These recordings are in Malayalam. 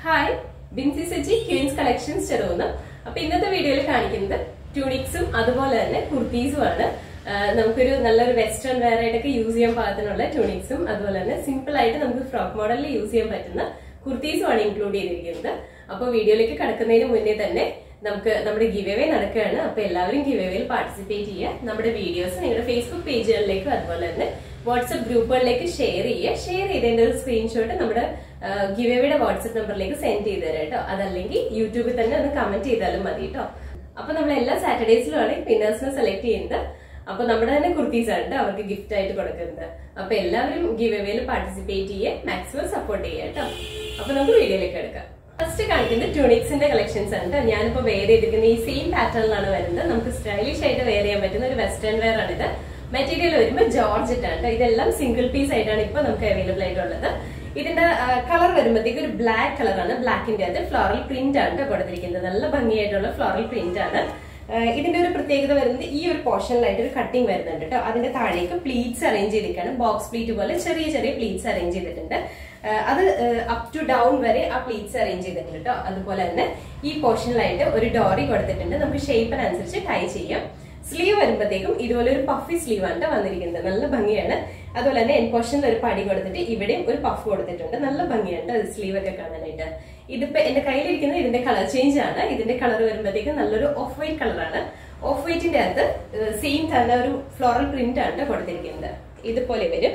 Hi Binsy Saji queens collections ചെറുവന്ന് അപ്പൊ ഇന്നത്തെ വീഡിയോയിൽ കാണിക്കുന്നത് ട്യൂണിക്സും അതുപോലെ തന്നെ കുർത്തീസും ആണ് ആ, നമുക്കൊരു നല്ലൊരു വെസ്റ്റേൺ വെയർ ആയിട്ടൊക്കെ യൂസ് ചെയ്യാൻ പാകത്തിനുള്ള ട്യൂണിക്സും അതുപോലെ തന്നെ സിമ്പിൾ ആയിട്ട് നമുക്ക് ഫ്രോക്ക് മോഡലിൽ യൂസ് ചെയ്യാൻ പറ്റുന്ന കുർത്തീസും ആണ് ഇൻക്ലൂഡ് ചെയ്തിരിക്കുന്നത് അപ്പൊ വീഡിയോയിലേക്ക് കടക്കുന്നതിന് മുന്നേ തന്നെ നമുക്ക് നമ്മുടെ ഗിവ് അവേ നടക്കുകയാണ് അപ്പൊ എല്ലാവരും ഗിവ് അവേയിൽ പാർട്ടിസിപ്പേറ്റ് ചെയ്യുക നമ്മുടെ വീഡിയോസ് നിങ്ങളുടെ ഫേസ്ബുക്ക് പേജുകളിലേക്കും അതുപോലെ തന്നെ വാട്സ്ആപ്പ് ഗ്രൂപ്പുകളിലേക്ക് ഷെയർ ചെയ്യുക ഷെയർ ചെയ്തതിന്റെ ഒരു സ്ക്രീൻഷോട്ട് നമ്മുടെ ഗിവ് അവേയുടെ വാട്സ്ആപ്പ് നമ്പറിലേക്ക് സെൻഡ് ചെയ്ത് തരാം കേട്ടോ അതല്ലെങ്കിൽ യൂട്യൂബിൽ തന്നെ ഒന്ന് കമന്റ് ചെയ്താലും മതി കേട്ടോ അപ്പൊ നമ്മൾ എല്ലാ സാറ്റർഡേസിലുമാണ് വിന്നേഴ്സിനെ സെലക്ട് ചെയ്യുന്നത് അപ്പൊ നമ്മുടെ തന്നെ കുർത്തീസ് ആണ് ട്ടോ അവർക്ക് ഗിഫ്റ്റ് ആയിട്ട് കൊടുക്കുന്നത് അപ്പൊ എല്ലാവരും ഗിവ് അവേയിൽ പാർട്ടിസിപ്പേറ്റ് ചെയ്യുക മാക്സിമം സപ്പോർട്ട് ചെയ്യുക കേട്ടോ അപ്പൊ നമുക്ക് വീഡിയോയിലേക്ക് എടുക്കാം ഫസ്റ്റ് കാണിക്കുന്നത് ട്യൂണിക്സിന്റെ കളക്ഷൻസ് ആണ് ട്ടോ. ഞാനിപ്പോ വെയർ ചെയ്തിരിക്കുന്ന ഈ സെയിം പാറ്റേണിലാണ് വരുന്നത് നമുക്ക് സ്റ്റൈലിഷ് ആയിട്ട് വെയർ ചെയ്യാൻ പറ്റുന്ന ഒരു വെസ്റ്റേൺ വെയർ ആണ് ഇത് മെറ്റീരിയൽ വരുമ്പോൾ ജോർജറ്റ് ആണ് ട്ടോ. ഇതെല്ലാം സിംഗിൾ പീസ് ആയിട്ടാണ് ഇപ്പൊ നമുക്ക് അവൈലബിൾ ആയിട്ടുള്ളത് ഇതിന്റെ കളർ വരുമ്പോഴത്തേക്ക് ഒരു ബ്ലാക്ക് കളറാണ് ബ്ലാക്കിന്റെ അത് ഫ്ലോറൽ പ്രിന്റ് ആണ് ട്ടോ കൊടുത്തിരിക്കുന്നത് നല്ല ഭംഗിയായിട്ടുള്ള ഫ്ലോറൽ പ്രിന്റ് ആണ് ആ, ഇതിന്റെ ഒരു പ്രത്യേകത വരുന്നത് ഈ ഒരു പോർഷനിലായിട്ട് ഒരു കട്ടിങ് വരുന്നുണ്ട് കേട്ടോ അതിന്റെ താഴേക്ക് പ്ലീറ്റ്സ് അറേഞ്ച് ചെയ്തിരിക്കുകയാണ് ബോക്സ് പ്ലീറ്റ് പോലെ ചെറിയ ചെറിയ പ്ലീറ്റ്സ് അറേഞ്ച് ചെയ്തിട്ടുണ്ട് ആ, അത് അപ് ടു ഡൗൺ വരെ ആ പ്ലീറ്റ്സ് അറേഞ്ച് ചെയ്തിട്ടുണ്ട് കേട്ടോ അതുപോലെ തന്നെ ഈ പോർഷനിലായിട്ട് ഒരു ഡോറി കൊടുത്തിട്ടുണ്ട് നമുക്ക് ഷേപ്പിനനുസരിച്ച് ടൈ ചെയ്യാം സ്ലീവ് വരുമ്പോഴത്തേക്കും ഇതുപോലെ ഒരു പഫി സ്ലീവ് ആണ് ട്ടോ വന്നിരിക്കുന്നത് നല്ല ഭംഗിയാണ് അതുപോലെ തന്നെ എൻ പോർഷനിൽ ഒരു പടി കൊടുത്തിട്ട് ഇവിടെയും ഒരു പഫ് കൊടുത്തിട്ടുണ്ട് നല്ല ഭംഗിയാണ് ട്ടോ സ്ലീവ് ഒക്കെ കാണാനായിട്ട് ഇതിപ്പോ എന്റെ കയ്യിലിരിക്കുന്നത് ഇതിന്റെ കളർ ചേഞ്ച് ആണ് ഇതിന്റെ കളർ വരുമ്പോഴത്തേക്കും നല്ലൊരു ഓഫ് വൈറ്റ് കളറാണ് ഓഫ് വൈറ്റിന്റെ അകത്ത് സെയിം തന്നെ ഒരു ഫ്ലോറൽ പ്രിന്റ് ആണ് ട്ടോ കൊടുത്തിരിക്കുന്നത് ഇതുപോലെ വരും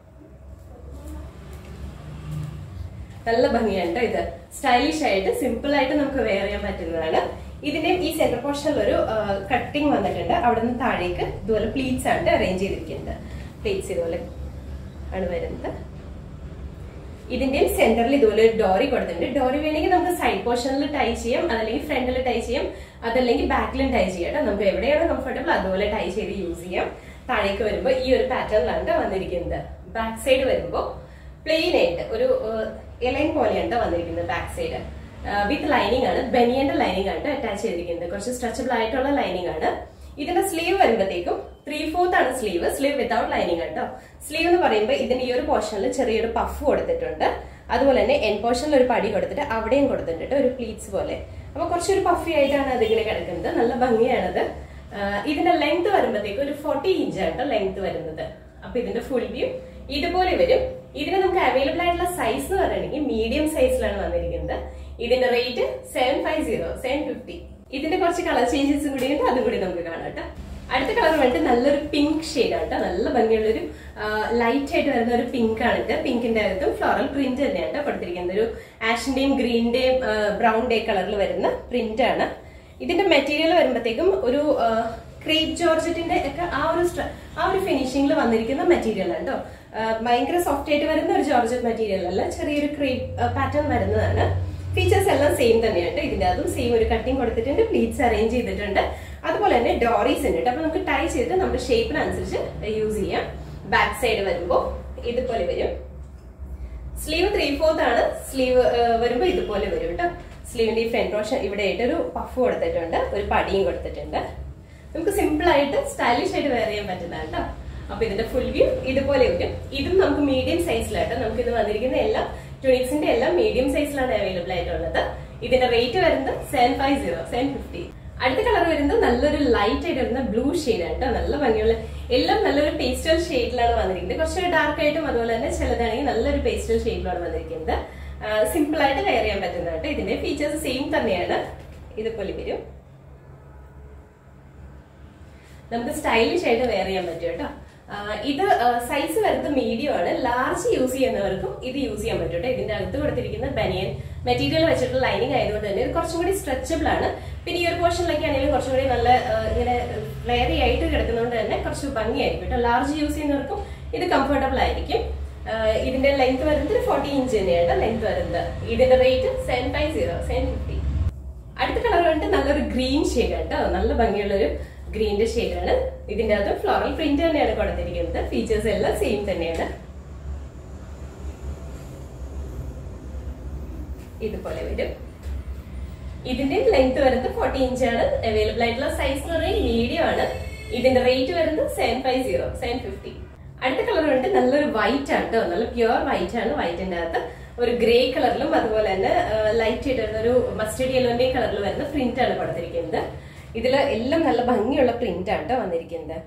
നല്ല ഭംഗിയാണ് ട്ടോ ഇത് സ്റ്റൈലിഷ് ആയിട്ട് സിമ്പിൾ ആയിട്ട് നമുക്ക് വെയർ ചെയ്യാൻ പറ്റുന്നതാണ് ഇതിന്റെ ഈ സെന്റർ പോർഷനിൽ ഒരു കട്ടിങ് വന്നിട്ടുണ്ട് അവിടെ നിന്ന് താഴേക്ക് ഇതുപോലെ പ്ലീറ്റ്സ് ആണ് അറേഞ്ച് ചെയ്തിരിക്കുന്നത് പ്ലീറ്റ്സ് ഇതുപോലെ ആണ് വരുന്നത് ഇതിന്റെയും സെന്ററിൽ ഇതുപോലെ ഒരു ഡോറി കൊടുത്തിട്ടുണ്ട് ഡോറി വേണമെങ്കിൽ നമുക്ക് സൈഡ് പോർഷനിൽ ടൈ ചെയ്യാം അതല്ലെങ്കിൽ ഫ്രണ്ടിൽ ടൈ ചെയ്യാം അതല്ലെങ്കിൽ ബാക്കിലും ടൈ ചെയ്യാം കേട്ടോ നമുക്ക് എവിടെയാണ് കംഫർട്ടബിൾ അതുപോലെ ടൈ ചെയ്ത് യൂസ് ചെയ്യാം താഴേക്ക് വരുമ്പോൾ ഈ ഒരു പാറ്റേണിലാണ് ട്ടോ വന്നിരിക്കുന്നത് ബാക്ക് സൈഡ് വരുമ്പോൾ പ്ലെയിൻ ആയിട്ട് ഒരു എലൈൻ പോലെയാണ് ട്ടോ വന്നിരിക്കുന്നത് ബാക്ക് സൈഡ് വിത്ത് ലൈനിങ് ആണ് ബനിയന്റെ ലൈനിങ് ആണ് അറ്റാച്ച് ചെയ്തിരിക്കുന്നത് കുറച്ച് സ്ട്രെച്ചബിൾ ആയിട്ടുള്ള ലൈനിങ് ആണ് ഇതിന്റെ സ്ലീവ് വരുമ്പോഴത്തേക്കും ത്രീ ഫോർത്ത് ആണ് സ്ലീവ് സ്ലീവ് വിത്തൗട്ട് ലൈനിങ് കേട്ടോ സ്ലീവ് എന്ന് പറയുമ്പോൾ ഇതിന്റെ ഈ ഒരു പോർഷനിൽ ചെറിയൊരു പഫ് കൊടുത്തിട്ടുണ്ട് അതുപോലെ തന്നെ എൻ പോർഷനിൽ ഒരു പടി കൊടുത്തിട്ട് അവിടെയും കൊടുത്തിട്ടുണ്ട് ഒരു പ്ലീറ്റ്സ് പോലെ അപ്പൊ കുറച്ചൊരു പഫി ആയിട്ടാണ് അതിങ്ങനെ കിടക്കുന്നത് നല്ല ഭംഗിയാണത് ആഹ് ഇതിന്റെ ലെങ്ത് വരുമ്പോഴത്തേക്കും ഒരു ഫോർട്ടി ഇഞ്ച് ആണ് ലെങ്ത് വരുന്നത് അപ്പൊ ഇതിന്റെ ഫുൾ വ്യൂ ഇതുപോലെ വരും ഇതിന് നമുക്ക് അവൈലബിൾ ആയിട്ടുള്ള സൈസ് എന്ന് പറയുകയാണെങ്കിൽ മീഡിയം സൈസിലാണ് വന്നിരിക്കുന്നത് ഇതിന്റെ rate seven five zero seven fifty ഇതിന്റെ കുറച്ച് കളർ ചേഞ്ചസ് കൂടി ഉണ്ട് അതും കൂടി നമുക്ക് കാണാം കേട്ടോ അടുത്ത കളർ വന്നിട്ട് നല്ലൊരു പിങ്ക് ഷെയ്ഡ് ആണ് കേട്ടോ നല്ല ഭംഗിയുള്ള ഒരു ലൈറ്റ് ആയിട്ട് വരുന്ന ഒരു പിങ്ക് ആണ് ഇത് പിങ്കിന്റെ അകത്തും ഫ്ലോറൽ പ്രിന്റ് തന്നെയാണ് കേട്ടോ കൊടുത്തിരിക്കുന്നത് ഒരു ആഷിന്റെയും ഗ്രീനിന്റെയും ബ്രൗൺ ഡേ കളറിൽ വരുന്ന പ്രിന്റ് ആണ് ഇതിന്റെ മെറ്റീരിയൽ വരുമ്പോഴത്തേക്കും ഒരു ക്രീപ്പ് ജോർജറ്റിന്റെ ഒക്കെ ആ ഒരു സ്ട്ര- ആ ഒരു ഫിനിഷിംഗിൽ വന്നിരിക്കുന്ന മെറ്റീരിയൽ ആണ് കേട്ടോ ഭയങ്കര സോഫ്റ്റ് ആയിട്ട് വരുന്ന ഒരു ജോർജറ്റ് മെറ്റീരിയൽ അല്ല ചെറിയൊരു ക്രീപ്പ് പാറ്റേൺ വരുന്നതാണ് ഫീച്ചേഴ്സ് എല്ലാം സെയിം തന്നെയാണ് ഇതിന്റെ അതും സെയിം ഒരു കട്ടിങ് കൊടുത്തിട്ടുണ്ട് പ്ലീറ്റ്സ് അറേഞ്ച് ചെയ്തിട്ടുണ്ട് അതുപോലെ തന്നെ ഡോറീസ് ഉണ്ട് കേട്ടോ അപ്പൊ നമുക്ക് ടൈ ചെയ്തിട്ട് നമ്മുടെ ഷേപ്പിനനുസരിച്ച് യൂസ് ചെയ്യാം ബാക്ക് സൈഡ് വരുമ്പോൾ ഇതുപോലെ വരും സ്ലീവ് ത്രീ ഫോർത്ത് ആണ് സ്ലീവ് വരുമ്പോൾ ഇതുപോലെ വരും കേട്ടോ സ്ലീവിന്റെ ഈ ഫ്രണ്ട് പോർഷൻ ഇവിടെ ആയിട്ട് ഒരു പഫ് കൊടുത്തിട്ടുണ്ട് ഒരു പടിയും കൊടുത്തിട്ടുണ്ട് നമുക്ക് സിമ്പിൾ ആയിട്ട് സ്റ്റൈലിഷ് ആയിട്ട് വെയർ ചെയ്യാൻ പറ്റുന്നതാണ് കേട്ടോ അപ്പൊ ഇതിന്റെ ഫുൾ വ്യൂ ഇതുപോലെ വരും ഇതും നമുക്ക് മീഡിയം സൈസിലാട്ടോ നമുക്ക് ഇത് വന്നിരിക്കുന്ന എല്ലാം ട്യൂണിക്സിന്റെ എല്ലാം മീഡിയം സൈസിലാണ് അവൈലബിൾ ആയിട്ടുള്ളത് ഇതിന്റെ റേറ്റ് വരുന്നത് seven five zero seven fifty അടുത്ത കളർ വരുന്നത് നല്ലൊരു ലൈറ്റ് ആയിട്ട് വരുന്ന ബ്ലൂ ഷെയ്ഡ് ആണ് കേട്ടോ നല്ല ഭംഗിയുള്ള എല്ലാം നല്ലൊരു പേസ്റ്റൽ ഷെയ്ഡിലാണ് വന്നിരിക്കുന്നത് കുറച്ചൊരു ഡാർക്ക് ആയിട്ടും അതുപോലെ തന്നെ ചിലതാണെങ്കിൽ നല്ലൊരു പേസ്റ്റൽ ഷെയ്ഡിലാണ് വന്നിരിക്കുന്നത് സിമ്പിൾ ആയിട്ട് വെയർ ചെയ്യാൻ പറ്റുന്നതാണ് കേട്ടോ ഇതിന്റെ ഫീച്ചേഴ്സ് സെയിം തന്നെയാണ് ഇതുപോലെ വരും നമുക്ക് സ്റ്റൈലിഷ് ആയിട്ട് വെയർ ചെയ്യാൻ പറ്റും കേട്ടോ ആ, ഇത് സൈസ് വരുന്നത് മീഡിയം ആണ് ലാർജ് യൂസ് ചെയ്യുന്നവർക്കും ഇത് യൂസ് ചെയ്യാൻ പറ്റും കേട്ടോ ഇതിന്റെ അകത്ത് കൊടുത്തിരിക്കുന്ന ബനിയൻ മെറ്റീരിയൽ വെച്ചിട്ടുള്ള ലൈനിങ് ആയതുകൊണ്ട് തന്നെ ഇത് കുറച്ചും കൂടി സ്ട്രെച്ചബിൾ ആണ് പിന്നെ ഈ ഒരു പോർഷനിലൊക്കെ ആണെങ്കിലും കുറച്ചും കൂടി നല്ല ആ, ഇങ്ങനെ ഫ്ലെയറി ആയിട്ട് കിടക്കുന്നതുകൊണ്ട് തന്നെ കുറച്ച് ഭംഗിയായിരിക്കും കേട്ടോ ലാർജ് യൂസ് ചെയ്യുന്നവർക്കും ഇത് കംഫർട്ടബിൾ ആയിരിക്കും ആ, ഇതിന്റെ ലെങ്ത് വരുന്നത് ഫോർട്ടി ഇഞ്ച് തന്നെയാണ് ലെങ്ത് വരുന്നത് ഇതിന്റെ rate seven five zero seven fifty അടുത്ത കളർ കണ്ടിട്ട് നല്ലൊരു ഗ്രീൻ ഷെയ്ഡ് കേട്ടോ നല്ല ഭംഗിയുള്ള ഒരു ഗ്രീന്റെ ഷെയ്ഡാണ് ഇതിന്റെ അകത്ത് ഫ്ലോറൽ പ്രിന്റ് തന്നെയാണ് കൊടുത്തിരിക്കുന്നത് ഫീച്ചേഴ്സ് എല്ലാം സെയിം തന്നെയാണ് ഇതുപോലെ വരും ഇതിന്റെ ലെങ്ത് വരുന്നത് ഫോർട്ടി ഇഞ്ച് ആണ് അവൈലബിൾ ആയിട്ടുള്ള സൈസ് എന്ന് പറയുന്നത് മീഡിയം ആണ് ഇതിന്റെ റേറ്റ് വരുന്നത് seven five zero seven fifty അടുത്ത കളർ വന്നിട്ട് നല്ലൊരു വൈറ്റ് ആണ് കേട്ടോ നല്ല പ്യുവർ വൈറ്റ് ആണ് വൈറ്റിന്റെ അകത്ത് ഒരു ഗ്രേ കളറിലും അതുപോലെ തന്നെ ലൈറ്റ് ആയിട്ട് ഒരു മസ്റ്റേഡ് യെല്ലോന്റെയും കളറിൽ വരുന്ന പ്രിന്റ് ആണ് കൊടുത്തിരിക്കുന്നത് ഇതിൽ എല്ലാം നല്ല ഭംഗിയുള്ള പ്രിന്റ് ആണ് കേട്ടോ വന്നിരിക്കുന്നത്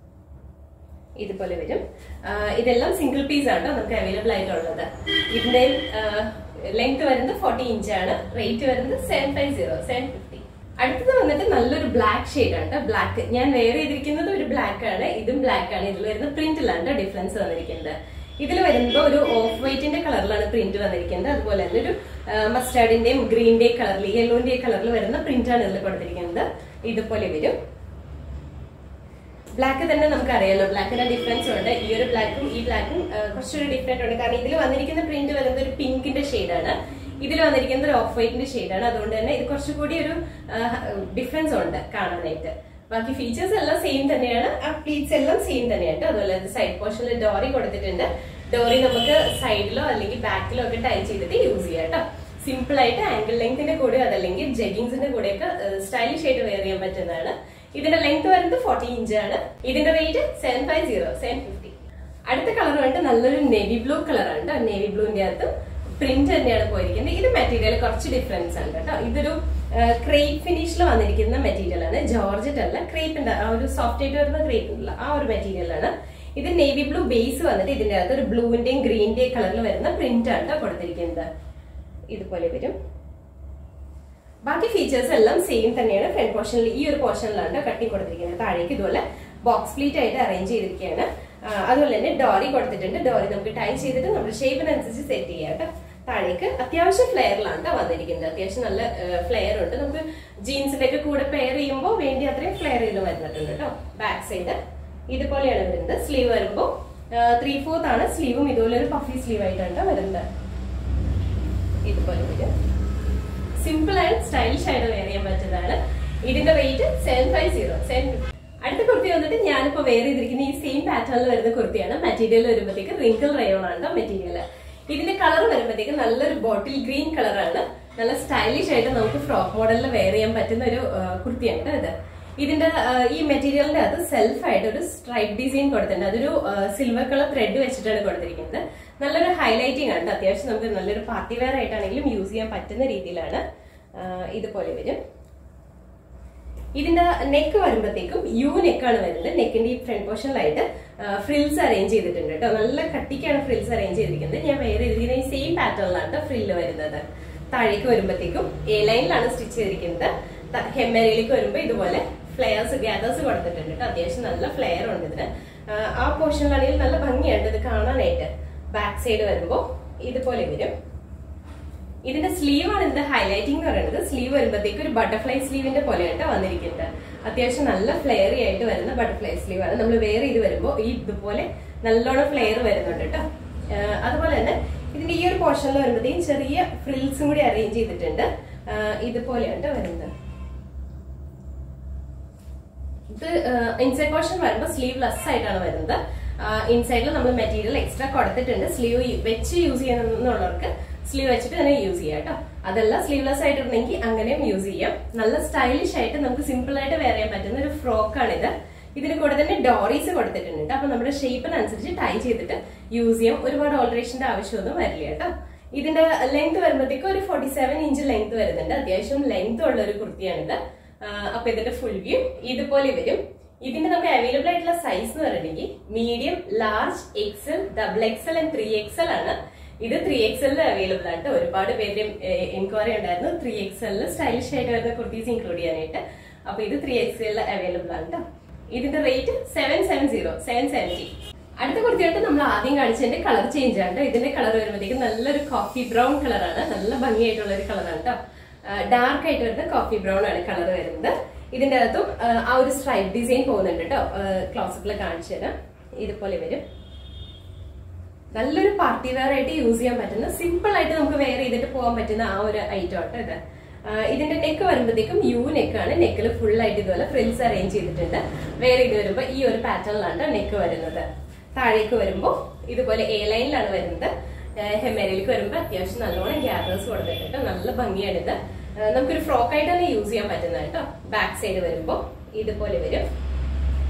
ഇതുപോലെ വരും ആ, ഇതെല്ലാം സിംഗിൾ പീസ് ആണ് ട്ടോ നമുക്ക് അവൈലബിൾ ആയിട്ടുള്ളത് ഇതിന്റെ ലെങ്ത് വരുന്നത് ഫോർട്ടി ഇഞ്ച് ആണ് റേറ്റ് വരുന്നത് seven five zero seven fifty അടുത്തത് വന്നിട്ട് നല്ലൊരു ബ്ലാക്ക് ഷെയ്ഡ് ആണ് ബ്ലാക്ക് ഞാൻ വെയർ ചെയ്തിരിക്കുന്നത് ഒരു ബ്ലാക്ക് ആണ് ഇതും ബ്ലാക്ക് ആണ് ഇതിൽ വരുന്ന പ്രിന്റിലാണ് ഡിഫറൻസ് വന്നിരിക്കുന്നത് ഇതിൽ വരുമ്പോൾ ഒരു ഓഫ് വൈറ്റിന്റെ കളറിലാണ് പ്രിന്റ് വന്നിരിക്കുന്നത് അതുപോലെ തന്നെ ഒരു മസ്റ്റാർഡിന്റെയും ഗ്രീന്റെയും കളറിൽ യെല്ലോന്റെയും കളറിൽ വരുന്ന പ്രിന്റ് ആണ് ഇതിൽ കൊടുത്തിരിക്കുന്നത് ഇതുപോലെ വരും ബ്ലാക്ക് തന്നെ നമുക്ക് അറിയാലോ ബ്ലാക്കിന്റെ ഡിഫറൻസ് ഉണ്ട് ഈ ഒരു ബ്ലാക്കും ഈ ബ്ലാക്കും കുറച്ചൊരു ഡിഫറെന്റ് ഉണ്ട് കാരണം ഇതിൽ വന്നിരിക്കുന്ന പ്രിന്റ് വരുന്നത് ഒരു പിങ്കിന്റെ ആണ് ഇതിൽ വന്നിരിക്കുന്നത് ഒരു ഓഫ് വൈറ്റിന്റെ ആണ് അതുകൊണ്ട് തന്നെ ഇത് കുറച്ചുകൂടി ഒരു ഡിഫറൻസ് ഉണ്ട് കാണാനായിട്ട് ബാക്കി ഫീച്ചേഴ്സ് എല്ലാം സെയിം തന്നെയാണ് ആ പ്ലീറ്റ്സ് എല്ലാം സെയിം തന്നെയാണ് അതുപോലെ സൈഡ് പോർഷനിൽ ഡോറി കൊടുത്തിട്ടുണ്ട് ഡോറി നമുക്ക് സൈഡിലോ അല്ലെങ്കിൽ ബാക്കിലോ ഒക്കെ ടൈ ചെയ്തിട്ട് യൂസ് ചെയ്യാം കേട്ടോ സിമ്പിൾ ആയിട്ട് ആംഗിൾ ലെങ്ത്തിന്റെ കൂടെ അതല്ലെങ്കിൽ ജെഗിങ്സിന്റെ കൂടെയൊക്കെ സ്റ്റൈലിഷ് ആയിട്ട് വെയർ ചെയ്യാൻ പറ്റുന്നതാണ് ഇതിന്റെ ലെങ്ത് വരുന്നത് ഫോർട്ടി ഇഞ്ച് ആണ് ഇതിന്റെ rate seven five zero seven fifty അടുത്ത കളർ വന്നിട്ട് നല്ലൊരു നേവി ബ്ലൂ കളറാണ് കേട്ടോ നേവി ബ്ലൂവിന്റെ അകത്ത് പ്രിന്റ് തന്നെയാണ് പോയിരിക്കുന്നത് ഇത് മെറ്റീരിയൽ കുറച്ച് ഡിഫറൻസ് ആണ് കേട്ടോ ഇതൊരു ക്രേപ്പ് ഫിനിഷിൽ വന്നിരിക്കുന്ന മെറ്റീരിയൽ ആണ് ജോർജറ്റ് അല്ല ക്രേപ്പിന്റെ ആ ഒരു സോഫ്റ്റ് ആയിട്ട് വരുന്ന ക്രേപ്പ് ഉള്ള ആ ഒരു മെറ്റീരിയൽ ആണ് ഇത് നേവി ബ്ലൂ ബേസ് വന്നിട്ട് ഇതിന്റെ അകത്ത് ഒരു ബ്ലൂവിന്റെയും ഗ്രീന്റെയും കളറിൽ വരുന്ന പ്രിന്റ് ആണ് ട്ടോ കൊടുത്തിരിക്കുന്നത് ഇതുപോലെ വരും ബാക്കി ഫീച്ചേഴ്സ് എല്ലാം സെയിം തന്നെയാണ് ഫ്രണ്ട് പോർഷനിൽ ഈ ഒരു പോർഷനിലാണ് കട്ടിങ് കൊടുത്തിരിക്കുന്നത് താഴേക്ക് ഇതുപോലെ ബോക്സ് പ്ലീറ്റ് ആയിട്ട് അറേഞ്ച് ചെയ്തിരിക്കുകയാണ് ആ, അതുപോലെ തന്നെ ഡോറി കൊടുത്തിട്ടുണ്ട് ഡോറി നമുക്ക് ടൈ ചെയ്തിട്ട് നമ്മുടെ ഷേപ്പിനനുസരിച്ച് സെറ്റ് ചെയ്യാം കേട്ടോ താഴേക്ക് അത്യാവശ്യം ഫ്ലെയറിലാണ് ട്ടോ വന്നിരിക്കുന്നത് അത്യാവശ്യം നല്ല ഫ്ലെയർ ഉണ്ട് നമുക്ക് ജീൻസിന്റെ ഒക്കെ കൂടെ പെയർ ചെയ്യുമ്പോൾ വേണ്ടി അത്രയും ഫ്ലെയർ ചെയ്ത് വരുന്നുണ്ട് കേട്ടോ ബാക്ക് സൈഡ് ഇതുപോലെയാണ് വരുന്നത് സ്ലീവ് വരുമ്പോൾ ത്രീ ഫോർത്ത് ആണ് സ്ലീവും ഇതുപോലെ ഒരു പഫി സ്ലീവ് ആയിട്ടാണ് ട്ടോ വരുന്നത് ഇതുപോലെ വരും സിമ്പിൾ ആൻഡ് സ്റ്റൈലിഷ് ആയിട്ട് വെയർ ചെയ്യാൻ പറ്റുന്നതാണ് ഇതിന്റെ rate seven five zero seven അടുത്ത കുർത്തി വന്നിട്ട് ഞാനിപ്പോ വെയർ ചെയ്തിരിക്കുന്ന ഈ സെയിം പാറ്റേണിൽ വരുന്ന കുർത്തിയാണ് മെറ്റീരിയൽ വരുമ്പോഴത്തേക്ക് റിങ്കിൾ റയോൺ ആണ് മെറ്റീരിയൽ ഇതിന്റെ കളർ വരുമ്പോഴത്തേക്ക് നല്ലൊരു ബോട്ടിൽ ഗ്രീൻ കളറാണ് നല്ല സ്റ്റൈലിഷ് ആയിട്ട് നമുക്ക് ഫ്രോക്ക് മോഡലിൽ വെയർ ചെയ്യാൻ പറ്റുന്ന ഒരു ആ, കുർത്തിയാണ് ട്ടോ ഇത് ഇതിന്റെ ആ, ഈ മെറ്റീരിയലിന്റെ അത് സെൽഫ് ആയിട്ട് ഒരു സ്ട്രൈപ്പ് ഡിസൈൻ കൊടുത്തിട്ടുണ്ട് അതൊരു സിൽവർ കളർ ത്രെഡ് വെച്ചിട്ടാണ് കൊടുത്തിരിക്കുന്നത് നല്ലൊരു ഹൈലൈറ്റിംഗ് ആണ് ട്ടോ. അത്യാവശ്യം നമുക്ക് നല്ലൊരു പാർട്ടി വെയർ ആയിട്ടാണെങ്കിലും യൂസ് ചെയ്യാൻ പറ്റുന്ന രീതിയിലാണ് ആ, ഇതുപോലെ വരും ഇതിന്റെ നെക്ക് വരുമ്പോഴത്തേക്കും യു നെക്കാണ് വരുന്നത് നെക്കിന്റെ ഈ ഫ്രണ്ട് പോർഷനിലായിട്ട് ഫ്രിൽസ് അറേഞ്ച് ചെയ്തിട്ടുണ്ട് കേട്ടോ നല്ല കട്ടിക്കാണ് ഫ്രിൽസ് അറേഞ്ച് ചെയ്തിരിക്കുന്നത് ഞാൻ വേറെ ഇതിന് ഈ സെയിം പാറ്റേണിലാണ് ഫ്രില്ല് വരുന്നത് താഴേക്ക് വരുമ്പോഴത്തേക്കും എ ലൈനിലാണ് സ്റ്റിച്ച് ചെയ്തിരിക്കുന്നത് ഹെമ്മരയിലേക്ക് വരുമ്പോൾ ഇതുപോലെ ഫ്ലെയർസ് ഗ്യാദേഴ്സ് കൊടുത്തിട്ടുണ്ട് കേട്ടോ അത്യാവശ്യം നല്ല ഫ്ലെയർ ഉണ്ട് ഇതിന് ആ, ആ പോർഷനിലാണെങ്കിൽ നല്ല ഭംഗിയുണ്ട് ഇത് കാണാനായിട്ട് ബാക്ക് സൈഡ് വരുമ്പോൾ ഇതുപോലെ വരും ഇതിന്റെ സ്ലീവ് ആണ് ഇതിന്റെ ഹൈലൈറ്റിംഗ് എന്ന് പറയുന്നത് സ്ലീവ് വരുമ്പോഴത്തേക്ക് ഒരു ബട്ടർഫ്ലൈ സ്ലീവിന്റെ പോലെയായിട്ട് വന്നിരിക്കുന്നത് അത്യാവശ്യം നല്ല ഫ്ലെയറി ആയിട്ട് വരുന്ന ബട്ടർഫ്ലൈ സ്ലീവ് ആണ് നമ്മൾ വേറെ ചെയ്ത് വരുമ്പോൾ ഈ ഇതുപോലെ നല്ലോണം ഫ്ലെയർ വരുന്നുണ്ട് കേട്ടോ ആഹ് അതുപോലെ തന്നെ ഇതിന്റെ ഈ ഒരു പോർഷനിൽ വരുമ്പോഴത്തേക്കും ചെറിയ ഫ്രിൽസും കൂടി അറേഞ്ച് ചെയ്തിട്ടുണ്ട് ആഹ് ഇതുപോലെയാണ് ട്ടോ വരുന്നത് ഇത് ഇൻസൈഡ് പോർഷൻ വരുമ്പോൾ സ്ലീവ് ലെസ് ആയിട്ടാണ് വരുന്നത് ഇൻസൈഡിൽ നമ്മൾ മെറ്റീരിയൽ എക്സ്ട്രാ കൊടുത്തിട്ടുണ്ട് സ്ലീവ് വെച്ച് യൂസ് ചെയ്യണമെന്നുള്ളവർക്ക് സ്ലീവ് വെച്ചിട്ട് തന്നെ യൂസ് ചെയ്യാം കേട്ടോ അതല്ല സ്ലീവ്ലെസ് ആയിട്ടുണ്ടെങ്കിൽ അങ്ങനെയും യൂസ് ചെയ്യാം നല്ല സ്റ്റൈലിഷ് ആയിട്ട് നമുക്ക് സിമ്പിൾ ആയിട്ട് വെയർ ചെയ്യാൻ പറ്റുന്ന ഒരു ഫ്രോക്കാണിത് ഇതിന് കൂടെ തന്നെ ഡോറീസ് കൊടുത്തിട്ടുണ്ട് കേട്ടോ അപ്പൊ നമ്മുടെ ഷേപ്പിനനുസരിച്ച് ടൈ ചെയ്തിട്ട് യൂസ് ചെയ്യാം ഒരുപാട് ഓൾട്രേഷന്റെ ആവശ്യമൊന്നും വരില്ല കേട്ടോ ഇതിന്റെ ലെങ്ത് വരുമ്പോഴത്തേക്ക് ഒരു ഫോർട്ടി സെവൻ ഇഞ്ച് ലെങ്ത് വരുന്നുണ്ട് അത്യാവശ്യം ലെങ്ത് ഉള്ള ഒരു കുർത്തിയാണിത് ആഹ് അപ്പൊ ഇതിന്റെ ഫുൾ വ്യൂ ഇതുപോലെ വരും ഇതിന്റെ നമുക്ക് അവൈലബിൾ ആയിട്ടുള്ള സൈസ് എന്ന് പറഞ്ഞിട്ടുണ്ടെങ്കിൽ medium large XL double XL and three XL ആണ് ഇത് ത്രീ എക്സലിൽ അവൈലബിൾ ആണ് ട്ടോ. ഒരുപാട് പേരുടെ എൻക്വയറി ഉണ്ടായിരുന്നു ത്രീ എക്സലിൽ സ്റ്റൈലിഷ് ആയിട്ട് വരുന്ന കുർത്തീസ് ഇൻക്ലൂഡ് ചെയ്യാനായിട്ട് അപ്പൊ ഇത് ത്രീ എക്സലിൽ അവൈലബിൾ ആണ് ട്ടോ. ഇതിന്റെ rate seven seven zero seven seventy അടുത്ത കുർത്തിയായിട്ട് നമ്മൾ ആദ്യം കാണിച്ചതിന്റെ കളർ ചേഞ്ച് ആണ് ട്ടോ. ഇതിന്റെ കളർ വരുമ്പോഴത്തേക്കും നല്ലൊരു കോഫി ബ്രൗൺ കളറാണ് നല്ല ഭംഗിയായിട്ടുള്ള ഒരു കളറാണ് കേട്ടോ ഡാർക്ക് ആയിട്ട് വരുന്ന കോഫി ബ്രൗൺ ആണ് കളർ വരുന്നത് ഇതിന്റെ അകത്തും ആ, ആ ഒരു സ്ട്രൈപ്പ് ഡിസൈൻ പോകുന്നുണ്ട് കേട്ടോ ക്ലോസപ്പിൽ കാണിച്ചു തരാം ഇതുപോലെ വരും നല്ലൊരു പാർട്ടി വെയർ ആയിട്ട് യൂസ് ചെയ്യാൻ പറ്റുന്ന സിമ്പിൾ ആയിട്ട് നമുക്ക് വെയർ ചെയ്തിട്ട് പോകാൻ പറ്റുന്ന ആ ഒരു ഐറ്റം ആട്ടോ ഇത് ആ, ഇതിന്റെ നെക്ക് വരുമ്പോഴത്തേക്കും യു നെക്കാണ് നെക്കിൽ ഫുൾ ആയിട്ട് ഇതുപോലെ ഫ്രിൽസ് അറേഞ്ച് ചെയ്തിട്ടുണ്ട് വെയർ ചെയ്ത് വരുമ്പോൾ ഈ ഒരു പാറ്റേണിലാണ് നെക്ക് വരുന്നത് താഴേക്ക് വരുമ്പോൾ ഇതുപോലെ എ ലൈനിലാണ് വരുന്നത് ഹെമേരയിലേക്ക് വരുമ്പോൾ അത്യാവശ്യം നല്ലോണം ഗ്യാദേഴ്സ് കൊടുത്തിട്ടുണ്ട് നല്ല ഭംഗിയാണ് ഇത് ആ, നമുക്കൊരു ഫ്രോക്ക് ആയിട്ട് തന്നെ യൂസ് ചെയ്യാൻ പറ്റുന്ന കേട്ടോ ബാക്ക് സൈഡ് വരുമ്പോൾ ഇതുപോലെ വരും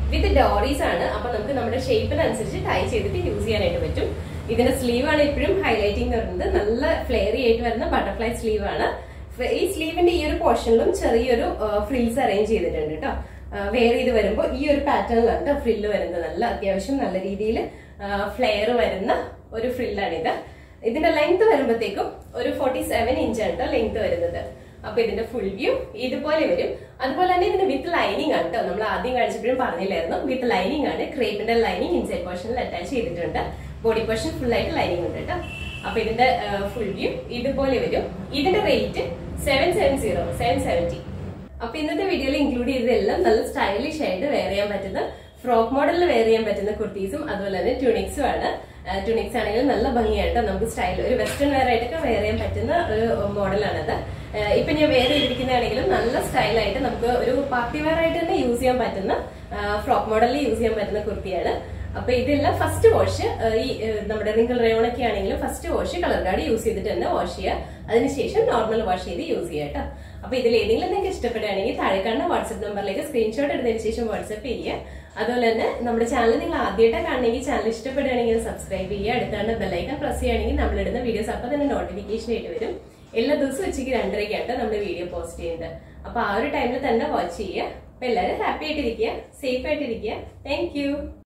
വിത്ത് ഡോറീസ് ആണ് അപ്പൊ നമുക്ക് നമ്മുടെ ഷേപ്പിനനുസരിച്ച് ടൈ ചെയ്തിട്ട് യൂസ് ചെയ്യാനായിട്ട് പറ്റും ഇതിന്റെ സ്ലീവ് ആണ് എപ്പോഴും ഹൈലൈറ്റിംഗ് വരുന്നത് നല്ല ഫ്ലെയറി ആയിട്ട് വരുന്ന ബട്ടർഫ്ലൈ സ്ലീവ് ആണ് ഈ സ്ലീവിന്റെ ഈ ഒരു പോർഷനിലും ചെറിയൊരു ഫ്രിൽസ് അറേഞ്ച് ചെയ്തിട്ടുണ്ട് കേട്ടോ വെയർ ചെയ്ത് വരുമ്പോൾ ഈ ഒരു പാറ്റേണിലാണ് ഫ്രില്ല് വരുന്നത് നല്ല അത്യാവശ്യം നല്ല രീതിയിൽ ഫ്ലെയർ വരുന്ന ഒരു ഫ്രില്ലാണിത് ഇതിന്റെ ലെങ്ത് വരുമ്പോഴത്തേക്കും ഒരു ഫോർട്ടി സെവൻ ഇഞ്ചാണ് കേട്ടോ ലെങ്ത് വരുന്നത് അപ്പൊ ഇതിന്റെ ഫുൾ വ്യൂ ഇതുപോലെ വരും അതുപോലെ തന്നെ ഇതിന്റെ വിത്ത് ലൈനിങ് ആണ് കേട്ടോ നമ്മൾ ആദ്യം കാണിച്ചപ്പോഴും പറഞ്ഞില്ലായിരുന്നു വിത്ത് ലൈനിങ് ആണ് ക്രേപ്പിന്റെ ലൈനിങ് ഇൻസൈഡ് പോർഷനിൽ അറ്റാച്ച് ചെയ്തിട്ടുണ്ട് ബോഡി പോർഷൻ ഫുൾ ആയിട്ട് ലൈനിങ് ഉണ്ട് കേട്ടോ അപ്പൊ ഇതിന്റെ ഫുൾ വ്യൂ ഇതുപോലെ വരും ഇതിന്റെ rate seven seven zero seven seventy അപ്പൊ ഇന്നത്തെ വീഡിയോയിൽ ഇൻക്ലൂഡ് ചെയ്തതെല്ലാം നല്ല സ്റ്റൈലിഷ് ആയിട്ട് വെയർ ചെയ്യാൻ പറ്റുന്ന ഫ്രോക്ക് മോഡലിൽ വെയർ ചെയ്യാൻ പറ്റുന്ന കുർത്തീസും അതുപോലെ തന്നെ ട്യൂണിക്സും ആണ് ട്യൂണിക്സ് ആണെങ്കിലും നല്ല ഭംഗിയായിട്ട് നമുക്ക് സ്റ്റൈൽ ഒരു വെസ്റ്റേൺ വെയർ ആയിട്ടൊക്കെ വെയർ ചെയ്യാൻ പറ്റുന്ന ഒരു മോഡലാണത് ഇപ്പൊ ഞാൻ വെയർ ചെയ്തിരിക്കുന്നതാണെങ്കിലും നല്ല സ്റ്റൈലായിട്ട് നമുക്ക് ഒരു പാർട്ടി വെയർ ആയിട്ട് തന്നെ യൂസ് ചെയ്യാൻ പറ്റുന്ന ഫ്രോക്ക് മോഡലിൽ യൂസ് ചെയ്യാൻ പറ്റുന്ന കുർത്തിയാണ് അപ്പൊ ഇതെല്ലാം ഫസ്റ്റ് വാഷ് ഈ നമ്മുടെ റിങ്കിൾ റയോൺ ഒക്കെ ആണെങ്കിലും first wash colour guard use ചെയ്തിട്ട് തന്നെ വാഷ് ചെയ്യുക അതിനുശേഷം നോർമൽ വാഷ് ചെയ്ത് യൂസ് ചെയ്യുക കേട്ടോ അപ്പൊ ഇതിൽ ഏതെങ്കിലും നിങ്ങൾക്ക് ഇഷ്ടപ്പെടുകയാണെങ്കിൽ താഴെ കാണുന്ന വാട്സ്ആപ്പ് നമ്പറിലേക്ക് സ്ക്രീൻഷോട്ട് എടുത്തതിന് ശേഷം വാട്സ്ആപ്പ് ചെയ്യുക അതുപോലെ തന്നെ നമ്മുടെ ചാനൽ നിങ്ങൾ ആദ്യമായിട്ട് കാണണമെങ്കിൽ ചാനൽ ഇഷ്ടപ്പെടുകയാണെങ്കിൽ സബ്സ്ക്രൈബ് ചെയ്യുക അടുത്താണ് ബെല്ലൈക്കൺ പ്രസ് ചെയ്യുകയാണെങ്കിൽ നമ്മളിടുന്ന വീഡിയോസ് അപ്പൊ തന്നെ നോട്ടിഫിക്കേഷൻ ആയിട്ട് വരും എല്ലാ ദിവസവും ഉച്ചയ്ക്ക് രണ്ടരയ്ക്കായിട്ട് നമ്മൾ വീഡിയോ പോസ്റ്റ് ചെയ്യുന്നത് അപ്പൊ ആ ഒരു ടൈമിൽ തന്നെ വാച്ച് ചെയ്യുക അപ്പൊ എല്ലാവരും ഹാപ്പി ആയിട്ടിരിക്കുക സേഫ് ആയിട്ടിരിക്കുക താങ്ക്